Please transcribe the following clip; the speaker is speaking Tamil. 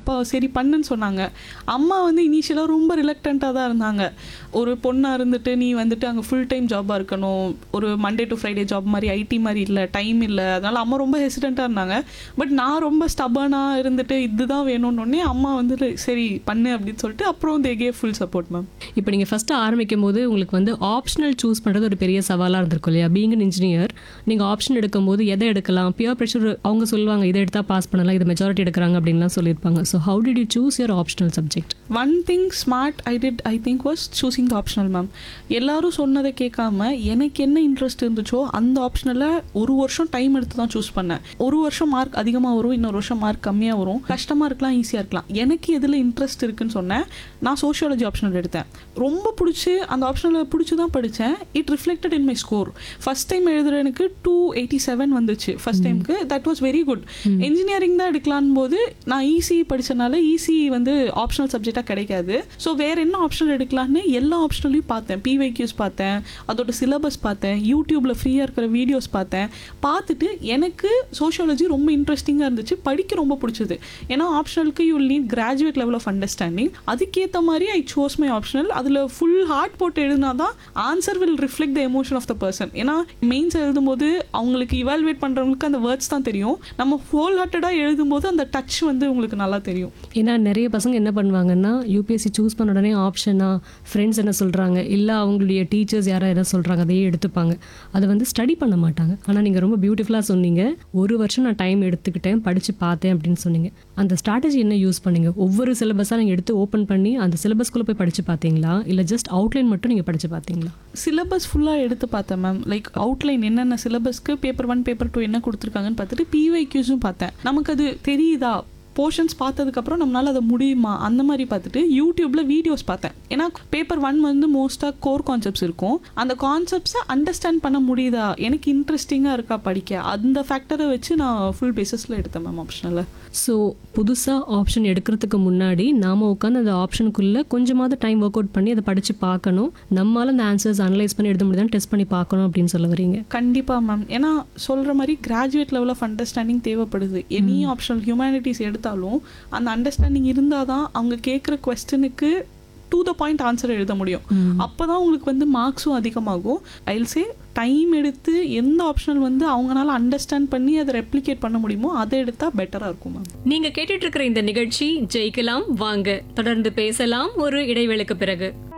அப்பா சரி பண்ணுன்னு சொன்னாங்க அம்மா வந்து இனிஷியலாக ரொம்ப ரிலக்டண்ட்டாக தான் இருந்தாங்க ஒரு பொண்ணாக இருந்துட்டு நீ வந்துட்டு அங்கே ஃபுல் டைம் ஜாபாக இருக்கணும் ஒரு மண்டே டு ஃப்ரைடே ஜாப் மாதிரி ஐடி மாதிரி இல்லை டைம் இல்லை அதனால அம்மா ரொம்ப ஹெசிடெண்ட்டாக இருந்தாங்க பட் நான் ரொம்ப ஸ்டபனாக இருந்துட்டு இதுதான் வேணும்னு அம்மா வந்துட்டு சரி பண்ணு அப்படின்னு சொல்லிட்டு அப்புறம் they gave full support ma'am இப்போ நீங்கள் ஃபஸ்ட்டு ஆரம்பிக்கும் போது உங்களுக்கு வந்து ஆப்ஷனல் சூஸ் பண்ணுறது ஒரு பெரிய சவாலாக இருந்திருக்கும் இல்லையா பீங் இன்ஜினியர் நீங்கள் ஆப்ஷன் எடுக்கும்போது எதை எடுக்கலாம் பியர் ப்ரெஷர் அவங்க சொல்லுவாங்க இதை எடுத்தால் பாஸ் பண்ணலாம் இது மெஜாரிட்டி எடுக்கிறாங்க அப்படின்லாம் சொல்லியிருப்பாங்க so how did you choose your optional subject one thing smart I did I think was choosing the optional ma'am எல்லாரும் சொன்னதை கேட்காம எனக்கு என்ன இன்ட்ரெஸ்ட் இருந்துச்சோ அந்த ஆப்ஷனில் ஒரு வருஷம் டைம் எடுத்து தான் சூஸ் பண்ணேன் ஒரு வருஷம் மார்க் அதிகமாக வரும் இன்னொரு வருஷம் மார்க் கம்மியாக வரும் கஷ்டமாக இருக்கலாம் ஈஸியாக இருக்கலாம் எனக்கு எதில் இன்ட்ரெஸ்ட் இருக்குன்னு சொன்னேன் நான் சோஷியாலஜி ஆப்ஷனல் எடுத்தேன் ரொம்ப பிடிச்சி அந்த ஆப்ஷனில் பிடிச்சி தான் படித்தேன் it reflected in my score first time எழுதுற எனக்கு டூ எயிட்டி செவன் வந்துச்சு ஃபஸ்ட் டைமுக்கு that was very good engineering தான் எடுக்கலான் போது நான் ஈஸி படித்தனால ஈஸி வந்து ஆப்ஷனல் சப்ஜெக்டாக கிடைக்காது ஸோ வேறு என்ன ஆப்ஷனல் எடுக்கலான்னு எல்லா ஆப்ஷனலையும் பார்த்தேன் பிவைக்யூஸ் பார்த்தேன் அதோட சிலபஸ் பார்த்தேன் யூடியூப்பில் ஃப்ரீயாக இருக்கிற வீடியோஸ் பார்த்தேன் பார்த்துட்டு எனக்கு சோஷியாலஜி ரொம்ப இன்ட்ரெஸ்டிங்காக இருந்துச்சு படிக்க ரொம்ப பிடிச்சது ஏன்னா ஆப்ஷனலுக்கு you need graduate level of understanding அதுக்கேற்ற மாதிரி ஐ சோஸ் மை ஆப்ஷனல் அதில் ஃபுல் ஹார்ட் போட்டு எழுதினா தான் answer will reflect the emotion of the person ஏன்னா மெயின்ஸ் எழுதும்போது அவங்களுக்கு இவால்வேட் பண்ணுறவங்களுக்கு அந்த வேர்ட்ஸ் தான் தெரியும் நம்ம ஹோல் ஹார்ட்டடாக எழுதும்போது அந்த டச் வந்து உங்களுக்கு நல்லா தெரியும் ஏன்னா நிறைய பசங்க என்ன பண்ணுவாங்கன்னா யூபிஎஸ்சி சூஸ் பண்ண உடனே ஆப்ஷனா ஃப்ரெண்ட்ஸ் என்ன சொல்கிறாங்க இல்லை அவங்களுடைய டீச்சர்ஸ் யாரா என்ன சொல்கிறாங்க அதையே எடுத்துப்பாங்க அதை வந்து ஸ்டடி பண்ண மாட்டாங்க ஆனால் நீங்கள் ரொம்ப பியூட்டிஃபுல்லாக சொன்னீங்க ஒரு வருஷம் நான் டைம் எடுத்துக்கிட்டேன் படித்து பார்த்தேன் அப்படின்னு சொன்னீங்க அந்த ஸ்ட்ராட்டஜி என்ன யூஸ் பண்ணீங்க ஒவ்வொரு சிலபஸாக நீங்கள் எடுத்து ஓப்பன் பண்ணி அந்த சிலபஸ்க்குள்ளே போய் படித்து பார்த்தீங்களா இல்லை ஜஸ்ட் அவுட்லைன் மட்டும் நீங்கள் படித்து பார்த்தீங்களா சிலபஸ் ஃபுல்லாக எடுத்து பார்த்தேன் மேம் லைக் அவுட்லைன் என்னென்ன சிலபஸ்க்கு பேப்பர் ஒன் பேப்பர் டூ என்ன கொடுத்துருக்காங்கன்னு பார்த்துட்டு பிவைக்யூஸும் பார்த்தேன் நமக்கு அது தெரியுதா போர்ஷன்ஸ் பார்த்ததுக்கப்புறம் நம்மளால் அதை முடியுமா அந்த மாதிரி பார்த்துட்டு யூடியூப்பில் வீடியோஸ் பார்த்தேன் ஏன்னா பேப்பர் ஒன் வந்து மோஸ்ட்டாக கோர் கான்செப்ட்ஸ் இருக்கும் அந்த கான்செப்ட்ஸை அண்டர்ஸ்டாண்ட் பண்ண முடியுதா எனக்கு இன்ட்ரெஸ்டிங்காக இருக்கா படிக்க அந்த ஃபேக்டரை வச்சு நான் ஃபுல் பேசிஸில் எடுத்தேன் மேம் ஆப்ஷனில் ஸோ புதுசாக ஆப்ஷன் எடுக்கிறதுக்கு முன்னாடி நாம் உட்காந்து அந்த ஆப்ஷனுக்குள்ளே கொஞ்சமாவது டைம் ஒர்க் அவுட் பண்ணி அதை படித்து பார்க்கணும் நம்மளால் அந்த ஆன்சர்ஸ் அனலைஸ் பண்ணி எழுத முடியுதான்னு டெஸ்ட் பண்ணி பார்க்கணும் அப்படின்னு சொல்ல வரீங்க கண்டிப்பாக மேம் ஏன்னா சொல்கிற மாதிரி கிராஜுவேட் லெவல் ஆஃப் அண்டர்ஸ்டாண்டிங் தேவைப்படுது எனி ஆப்ஷனல் ஹியூமனிட்டிஸ் எடுத்தாலும் அந்த அண்டர்ஸ்டாண்டிங் இருந்தால் தான் அவங்க கேட்குற கொஸ்டினுக்கு டு த பாயிண்ட் ஆன்சர் எழுத முடியும் அப்போ தான் உங்களுக்கு வந்து மார்க்ஸும் அதிகமாகும் ஐல்சே டைம் எடுத்து எந்த ஆப்ஷனல் வந்து அவங்களால அண்டர்ஸ்டாண்ட் பண்ணி அதை ரெப்ளிகேட் பண்ண முடியுமோ அதை எடுத்தால் பெட்டராக இருக்கும் மேம் நீங்க கேட்டுட்டு இருக்கிற இந்த நிகழ்ச்சி ஜெயிக்கலாம் வாங்க தொடர்ந்து பேசலாம் ஒரு இடைவேளைக்கு பிறகு